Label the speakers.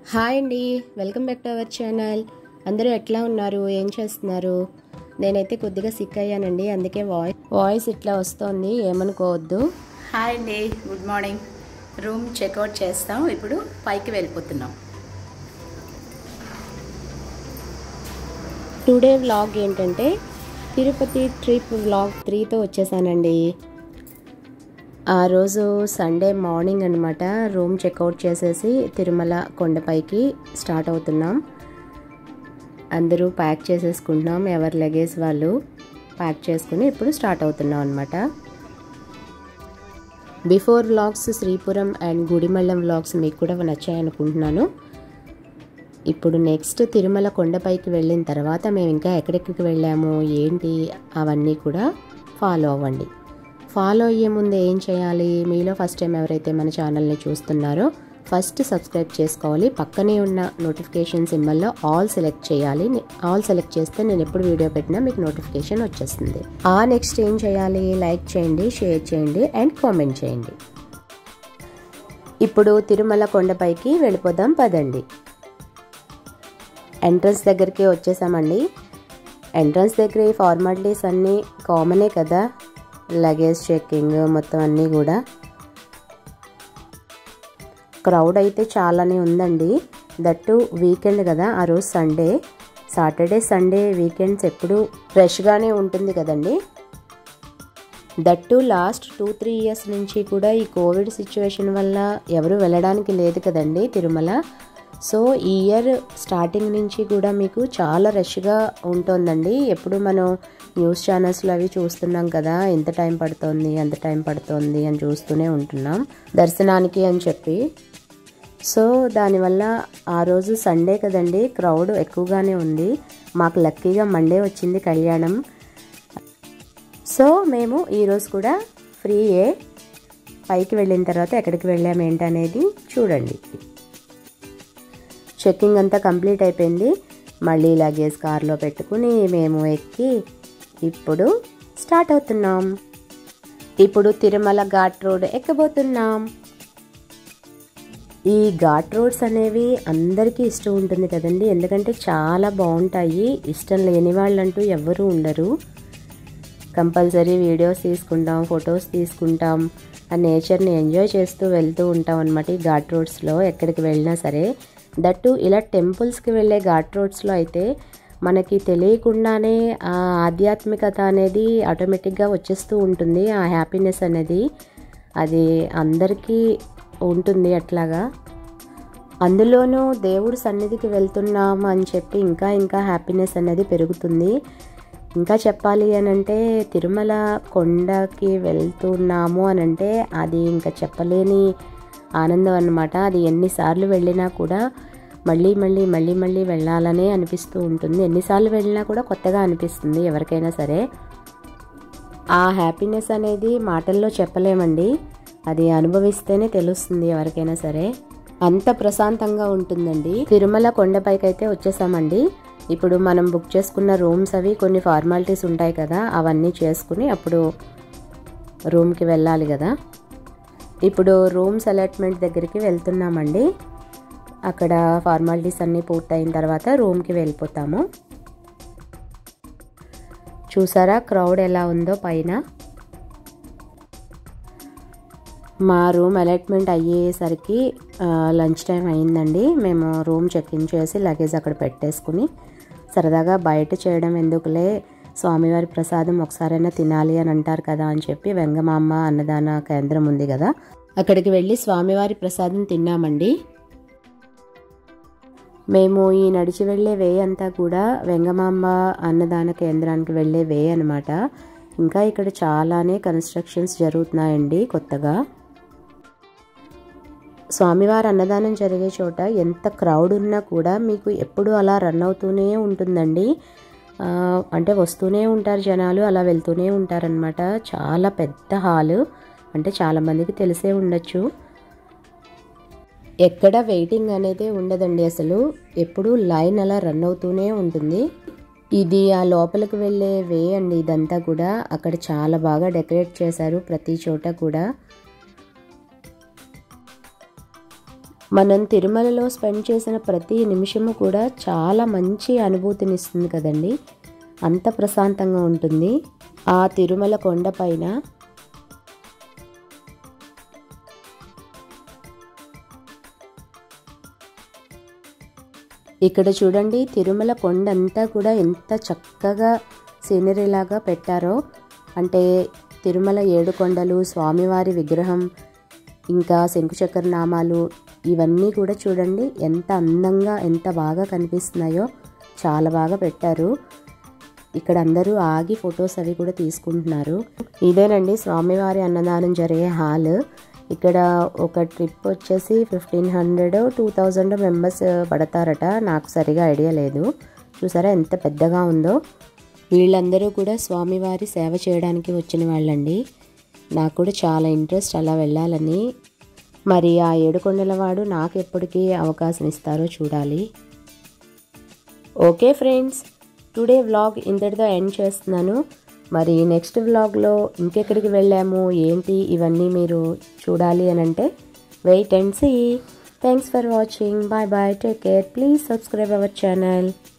Speaker 1: hi అండి welcome back to our channel అందరూ ఎట్లా ఉన్నారు ఏం చేస్తున్నారు నేనైతే కొద్దిగా సిక్ అయ్యానండి అందుకే వాయిస్ వాయిస్ ఇట్లా వస్తోంది ఏమనుకోవద్దు
Speaker 2: హాయ్ అండి గుడ్ మార్నింగ్ రూమ్ చెక్అవుట్ చేస్తాం ఇప్పుడు పైకి వెళ్ళిపోతున్నాం
Speaker 1: టుడే వ్లాగ్ ఏంటంటే తిరుపతి ట్రిప్ వ్లాగ్ త్రీతో వచ్చేసానండి ఆ రోజు సండే మార్నింగ్ అనమాట రూమ్ చెక్అవుట్ చేసేసి తిరుమల కొండపైకి స్టార్ట్ అవుతున్నాం అందరూ ప్యాక్ చేసేసుకుంటున్నాం ఎవరి లగేజ్ వాళ్ళు ప్యాక్ చేసుకుని ఇప్పుడు స్టార్ట్ అవుతున్నాం అనమాట before vlogs Sripuram and Gudimallam vlogs మీకు కూడా నచ్చాయనుకుంటున్నాను ఇప్పుడు నెక్స్ట్ తిరుమల కొండపైకి వెళ్ళిన తర్వాత మేము ఇంకా ఎక్కడెక్కడికి వెళ్ళాము ఏంటి అవన్నీ కూడా ఫాలో అవ్వండి ఫాలో అయ్యే ముందు ఏం చేయాలి మీలో ఫస్ట్ టైం ఎవరైతే మన ఛానల్ని చూస్తున్నారో ఫస్ట్ సబ్స్క్రైబ్ చేసుకోవాలి పక్కనే ఉన్న నోటిఫికేషన్ సింబల్లో ఆల్ సెలెక్ట్ చేయాలి ఆల్ సెలెక్ట్ చేస్తే నేను ఎప్పుడు వీడియో పెట్టినా మీకు నోటిఫికేషన్ వచ్చేస్తుంది ఆ నెక్స్ట్ ఏం చేయాలి లైక్ చేయండి షేర్ చేయండి అండ్ కామెంట్ చేయండి ఇప్పుడు తిరుమల కొండపైకి వెళ్ళిపోదాం పదండి ఎంట్రన్స్ దగ్గరికి వచ్చేసామండి ఎంట్రన్స్ దగ్గర ఈ ఫార్మాలిటీస్ అన్నీ కామనే కదా లగేజ్ చెక్కింగ్ మొత్తం అన్నీ కూడా క్రౌడ్ అయితే చాలానే ఉందండి దట్టు వీకెండ్ కదా ఆ రోజు సండే సాటర్డే సండే వీకెండ్స్ ఎప్పుడు ఫ్రెష్గానే ఉంటుంది కదండి that last two three years నుంచి కూడా ఈ కోవిడ్ సిచ్యువేషన్ వల్ల ఎవరు వెళ్ళడానికి లేదు కదండి తిరుమల సో ఈ ఇయర్ స్టార్టింగ్ నుంచి కూడా మీకు చాలా రష్గా ఉంటుందండి ఎప్పుడు మనం న్యూస్ ఛానల్స్లో అవి చూస్తున్నాం కదా ఎంత టైం పడుతోంది ఎంత టైం పడుతోంది అని చూస్తూనే ఉంటున్నాం దర్శనానికి అని చెప్పి సో దానివల్ల ఆ రోజు సండే కదండి క్రౌడ్ ఎక్కువగానే ఉంది మాకు లక్కీగా మండే వచ్చింది కళ్యాణం సో మేము ఈరోజు కూడా ఫ్రీయే పైకి వెళ్ళిన తర్వాత ఎక్కడికి వెళ్ళాము ఏంటనేది చూడండి చెక్కింగ్ అంతా కంప్లీట్ అయిపోయింది మళ్ళీ లగేజ్ కార్లో పెట్టుకుని మేము ఎక్కి ఇప్పుడు స్టార్ట్ అవుతున్నాం ఇప్పుడు తిరుమల ఘాట్ రోడ్ ఎక్కబోతున్నాం ఈ ఘాట్ రోడ్స్ అనేవి అందరికీ ఇష్టం ఉంటుంది కదండి ఎందుకంటే చాలా బాగుంటాయి ఇష్టం లేని వాళ్ళంటూ ఎవరు ఉండరు కంపల్సరీ వీడియోస్ తీసుకుంటాం ఫొటోస్ తీసుకుంటాం ఆ నేచర్ని ఎంజాయ్ చేస్తూ వెళ్తూ ఉంటాం అనమాట ఈ ఘాట్ రోడ్స్లో ఎక్కడికి వెళ్ళినా సరే దట్టు ఇలా టెంపుల్స్కి వెళ్ళే ఘాట్ రోడ్స్లో అయితే మనకి తెలియకుండానే ఆ ఆధ్యాత్మికత అనేది ఆటోమేటిక్గా వచ్చేస్తూ ఉంటుంది ఆ హ్యాపీనెస్ అనేది అది అందరికీ ఉంటుంది అట్లాగా అందులోనూ దేవుడు సన్నిధికి వెళ్తున్నాం అని చెప్పి ఇంకా ఇంకా హ్యాపీనెస్ అనేది పెరుగుతుంది ఇంకా చెప్పాలి అని అంటే తిరుమల కొండకి వెళ్తున్నాము అని అంటే అది ఇంకా చెప్పలేని ఆనందం అన్నమాట అది ఎన్నిసార్లు వెళ్ళినా కూడా మళ్ళీ మళ్ళీ మళ్ళీ మళ్ళీ వెళ్ళాలనే అనిపిస్తూ ఉంటుంది ఎన్నిసార్లు వెళ్ళినా కూడా కొత్తగా అనిపిస్తుంది ఎవరికైనా సరే ఆ హ్యాపీనెస్ అనేది మాటల్లో చెప్పలేమండి అది అనుభవిస్తేనే తెలుస్తుంది ఎవరికైనా సరే అంత ప్రశాంతంగా ఉంటుందండి తిరుమల కొండపైకి అయితే వచ్చేసామండి ఇప్పుడు మనం బుక్ చేసుకున్న రూమ్స్ అవి కొన్ని ఫార్మాలిటీస్ ఉంటాయి కదా అవన్నీ చేసుకుని అప్పుడు రూమ్కి వెళ్ళాలి కదా ఇప్పుడు రూమ్స్ అలాట్మెంట్ దగ్గరికి వెళ్తున్నామండి అక్కడ ఫార్మాలిటీస్ అన్నీ పూర్తయిన తర్వాత రూమ్కి వెళ్ళిపోతాము చూసారా క్రౌడ్ ఎలా ఉందో పైన మా రూమ్ అలాట్మెంట్ అయ్యేసరికి లంచ్ టైం అయిందండి మేము రూమ్ చెక్ ఇన్ చేసి లగేజ్ అక్కడ పెట్టేసుకుని సరదాగా బయట చేయడం ఎందుకులే స్వామివారి ప్రసాదం ఒకసారైనా తినాలి అని అంటారు కదా అని చెప్పి వెంగమాంబ అన్నదాన కేంద్రం ఉంది కదా అక్కడికి వెళ్ళి స్వామివారి ప్రసాదం తిన్నామండి మేము ఈ నడిచి వెళ్ళే వే అంతా కూడా వెంగమాంబ అన్నదాన కేంద్రానికి వెళ్ళే వే అనమాట ఇంకా ఇక్కడ చాలానే కన్స్ట్రక్షన్స్ జరుగుతున్నాయండి కొత్తగా స్వామివారి అన్నదానం జరిగే చోట ఎంత క్రౌడ్ ఉన్నా కూడా మీకు ఎప్పుడు అలా రన్ అవుతూనే ఉంటుందండి అంటే వస్తూనే ఉంటారు జనాలు అలా వెళ్తూనే ఉంటారనమాట చాలా పెద్ద హాలు అంటే చాలామందికి తెలిసే ఉండొచ్చు ఎక్కడ వెయిటింగ్ అనేది ఉండదండి అసలు ఎప్పుడు లైన్ అలా రన్ అవుతూనే ఉంటుంది ఇది ఆ లోపలికి వెళ్ళే వే అండి ఇదంతా కూడా అక్కడ చాలా బాగా డెకరేట్ చేశారు ప్రతి చోట కూడా మనం తిరుమలలో స్పెండ్ చేసిన ప్రతి నిమిషము కూడా చాలా మంచి అనుభూతినిస్తుంది కదండి అంత ప్రశాంతంగా ఉంటుంది ఆ తిరుమల కొండపైన ఇక్కడ చూడండి తిరుమల కొండ అంతా కూడా ఎంత చక్కగా సీనరీలాగా పెట్టారో అంటే తిరుమల ఏడు కొండలు స్వామివారి విగ్రహం ఇంకా శంకుచక్ర నామాలు ఇవన్నీ కూడా చూడండి ఎంత అందంగా ఎంత బాగా కనిపిస్తున్నాయో చాలా బాగా పెట్టారు ఇక్కడ అందరూ ఆగి ఫొటోస్ అవి కూడా తీసుకుంటున్నారు ఇదేనండి స్వామివారి అన్నదానం జరిగే హాల్ ఇక్కడ ఒక ట్రిప్ వచ్చేసి fifteen hundred two thousand members పడతారట నాకు సరిగా ఐడియా లేదు చూసారా ఎంత పెద్దగా ఉందో వీళ్ళందరూ కూడా స్వామివారి సేవ చేయడానికి వచ్చిన వాళ్ళండి నాకు కూడా చాలా ఇంట్రెస్ట్ అలా వెళ్ళాలని మరి ఆ ఏడుకొండల వాడు నాకు ఎప్పటికీ అవకాశం ఇస్తారో చూడాలి ఓకే ఫ్రెండ్స్ టుడే వ్లాగ్ ఇంతటితో ఎండ్ చేస్తున్నాను మరి నెక్స్ట్ వ్లాగ్లో ఇంకెక్కడికి వెళ్ళాము ఏంటి ఇవన్నీ మీరు చూడాలి అని అంటే wait and see thanks for watching bye bye take care please subscribe our channel